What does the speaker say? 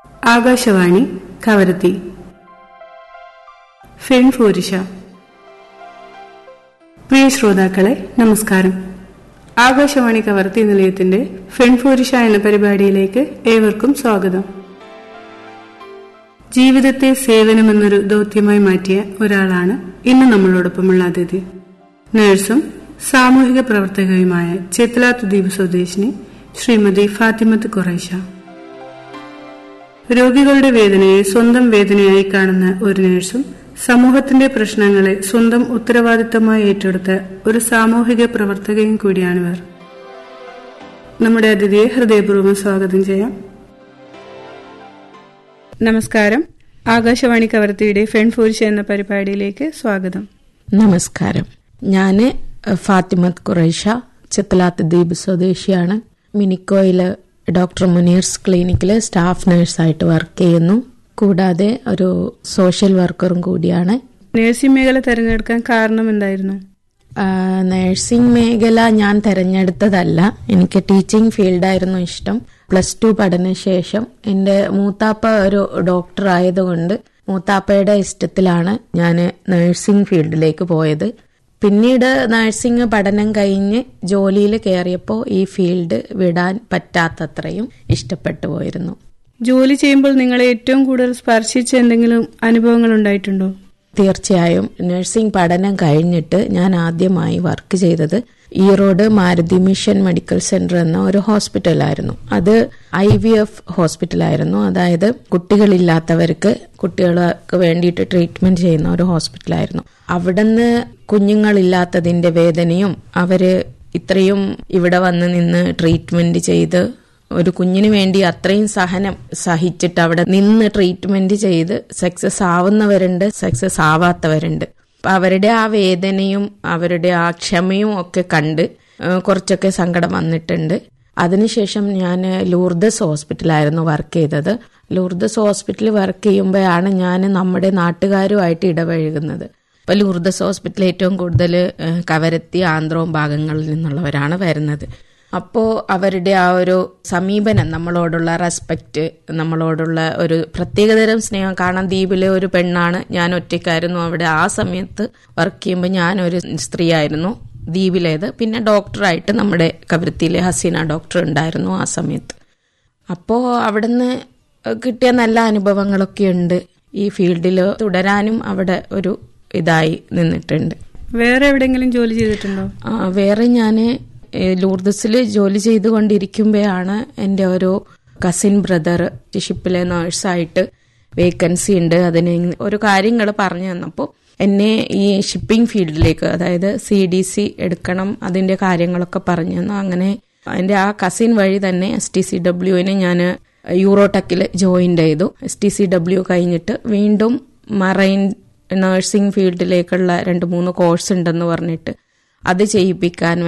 ആകാശവാണി കവരത്തി ഫെൺഫോരിഷ പ്രിയ ശ്രോതാക്കളെ നമസ്കാരം ആകാശവാണി കവർത്തി നിലയത്തിന്റെ ഫെൺഫോരിഷ എന്ന പരിപാടിയിലേക്ക് ഏവർക്കും സ്വാഗതം ജീവിതത്തെ സേവനമെന്നൊരു ദൗത്യമായി മാറ്റിയ ഒരാളാണ് ഇന്ന് നമ്മളോടൊപ്പമുള്ള അതിഥി നഴ്സും സാമൂഹിക പ്രവർത്തകയുമായ ചെത്തലാത്ത് ദ്വീപ് സ്വദേശിനി ശ്രീമതി ഫാത്തിമത്ത് ഖുറൈഷ രോഗികളുടെ വേദനയെ സ്വന്തം വേദനയായി കാണുന്ന ഒരു നഴ്സും സമൂഹത്തിന്റെ പ്രശ്നങ്ങളെ സ്വന്തം ഉത്തരവാദിത്തമായി ഏറ്റെടുത്ത ഒരു സാമൂഹിക പ്രവർത്തകയും കൂടിയാണിവർ നമ്മുടെ അതിഥിയെ ഹൃദയപൂർവ്വം സ്വാഗതം ചെയ്യാം നമസ്കാരം ആകാശവാണി കവർത്തിയുടെ ഫെൺഫോരിഷ എന്ന പരിപാടിയിലേക്ക് സ്വാഗതം നമസ്കാരം ഞാന് ഫാത്തിമത്ത് ഖുറൈഷ ചിത്തലാത്ത് ദ്വീപ് സ്വദേശിയാണ് മിനിക്കോയില് ഡോക്ടർ മുനീർസ് ക്ലിനിക്കില് സ്റ്റാഫ് നഴ്സായിട്ട് വർക്ക് ചെയ്യുന്നു കൂടാതെ ഒരു സോഷ്യൽ വർക്കറും കൂടിയാണ് നഴ്സിംഗ് മേഖല തെരഞ്ഞെടുക്കാൻ കാരണം എന്തായിരുന്നു നഴ്സിംഗ് മേഖല ഞാൻ തെരഞ്ഞെടുത്തതല്ല എനിക്ക് ടീച്ചിങ് ഫീൽഡായിരുന്നു ഇഷ്ടം പ്ലസ് ടു പഠനശേഷം എൻ്റെ മൂത്താപ്പ ഒരു ഡോക്ടർ ആയതുകൊണ്ട് മൂത്താപ്പയുടെ ഇഷ്ടത്തിലാണ് ഞാൻ നഴ്സിംഗ് ഫീൽഡിലേക്ക് പോയത് പിന്നീട് നഴ്സിംഗ് പഠനം കഴിഞ്ഞ് ജോലിയിൽ കയറിയപ്പോൾ ഈ ഫീൽഡ് വിടാൻ പറ്റാത്തത്രയും ഇഷ്ടപ്പെട്ടു പോയിരുന്നു ജോലി ചെയ്യുമ്പോൾ നിങ്ങളെ ഏറ്റവും കൂടുതൽ സ്പർശിച്ച എന്തെങ്കിലും അനുഭവങ്ങൾ ഉണ്ടായിട്ടുണ്ടോ തീർച്ചയായും നഴ്സിംഗ് പഠനം കഴിഞ്ഞിട്ട് ഞാൻ ആദ്യമായി വർക്ക് ചെയ്തത് Erode Maruti mission medical centre എന്ന ഒരു ഹോസ്പിറ്റലായിരുന്നു അത് ഐ വി എഫ് ഹോസ്പിറ്റലായിരുന്നു അതായത് കുട്ടികളില്ലാത്തവർക്ക് കുട്ടികൾക്ക് വേണ്ടിയിട്ട് ട്രീറ്റ്മെന്റ് ചെയ്യുന്ന ഒരു ഹോസ്പിറ്റലായിരുന്നു അവിടുന്ന് കുഞ്ഞുങ്ങളില്ലാത്തതിന്റെ വേദനയും അവര് ഇത്രയും ഇവിടെ വന്ന് നിന്ന് ട്രീറ്റ്മെന്റ് ചെയ്ത് ഒരു കുഞ്ഞിന് വേണ്ടി അത്രയും സഹനം സഹിച്ചിട്ട് അവിടെ നിന്ന് ട്രീറ്റ്മെന്റ് ചെയ്ത് സക്സസ് ആവുന്നവരുണ്ട് സക്സസ് ആവാത്തവരുണ്ട് അപ്പൊ അവരുടെ ആ വേദനയും അവരുടെ ആ ക്ഷമയും ഒക്കെ കണ്ട് കുറച്ചൊക്കെ സങ്കടം വന്നിട്ടുണ്ട് അതിനുശേഷം ഞാൻ ലൂർദസ് ഹോസ്പിറ്റലായിരുന്നു വർക്ക് ചെയ്തത് ലൂർദസ് ഹോസ്പിറ്റലിൽ വർക്ക് ചെയ്യുമ്പോഴാണ് ഞാൻ നമ്മുടെ നാട്ടുകാരുമായിട്ട് ഇടപഴകുന്നത് ഇപ്പൊ ലൂർദസ് ഹോസ്പിറ്റൽ ഏറ്റവും കൂടുതൽ കവരത്തി ആന്ധ്രവും ഭാഗങ്ങളിൽ നിന്നുള്ളവരാണ് വരുന്നത് അപ്പോൾ അവരുടെ ആ ഒരു സമീപനം നമ്മളോടുള്ള റെസ്പെക്റ്റ് നമ്മളോടുള്ള ഒരു പ്രത്യേകതരം സ്നേഹം കാണാൻ ദ്വീപിലെ ഒരു പെണ്ണാണ് ഞാൻ ഒറ്റയ്ക്കായിരുന്നു അവിടെ ആ സമയത്ത് വർക്ക് ചെയ്യുമ്പോൾ ഞാനൊരു സ്ത്രീയായിരുന്നു ദ്വീപിലേത് പിന്നെ ഡോക്ടറായിട്ട് നമ്മുടെ കവരത്തിയിലെ ഹസീന ഡോക്ടർ ഉണ്ടായിരുന്നു ആ സമയത്ത് അപ്പോൾ അവിടുന്ന് കിട്ടിയ നല്ല അനുഭവങ്ങളൊക്കെ ഉണ്ട് ഈ ഫീൽഡിൽ തുടരാനും അവിടെ ഒരു ഇതായി നിന്നിട്ടുണ്ട് വേറെ എവിടെയെങ്കിലും ജോലി ചെയ്തിട്ടുണ്ടോ വേറെ ഞാൻ ലൂർദസിൽ ജോലി ചെയ്തുകൊണ്ടിരിക്കുമ്പോഴാണ് എൻ്റെ ഒരു കസിൻ ബ്രദർ ഷിപ്പിലെ നേഴ്സായിട്ട് വേക്കൻസി ഉണ്ട് അതിന് ഒരു കാര്യങ്ങൾ പറഞ്ഞു തന്നപ്പോൾ എന്നെ ഈ ഷിപ്പിംഗ് ഫീൽഡിലേക്ക് അതായത് സി ഡി സി എടുക്കണം അതിന്റെ കാര്യങ്ങളൊക്കെ പറഞ്ഞു തന്നു അങ്ങനെ എൻ്റെ ആ കസിൻ വഴി തന്നെ എസ് ടി സി ഡബ്ല്യുവിന് ഞാൻ യൂറോടെക്കിൽ ജോയിൻ ചെയ്തു എസ് ടി സി ഡബ്ല്യു കഴിഞ്ഞിട്ട് വീണ്ടും മറൈൻ നഴ്സിംഗ് ഫീൽഡിലേക്കുള്ള രണ്ട് മൂന്ന് കോഴ്സ് ഉണ്ടെന്ന് പറഞ്ഞിട്ട് അത് ചെയ്യിപ്പിക്കാൻ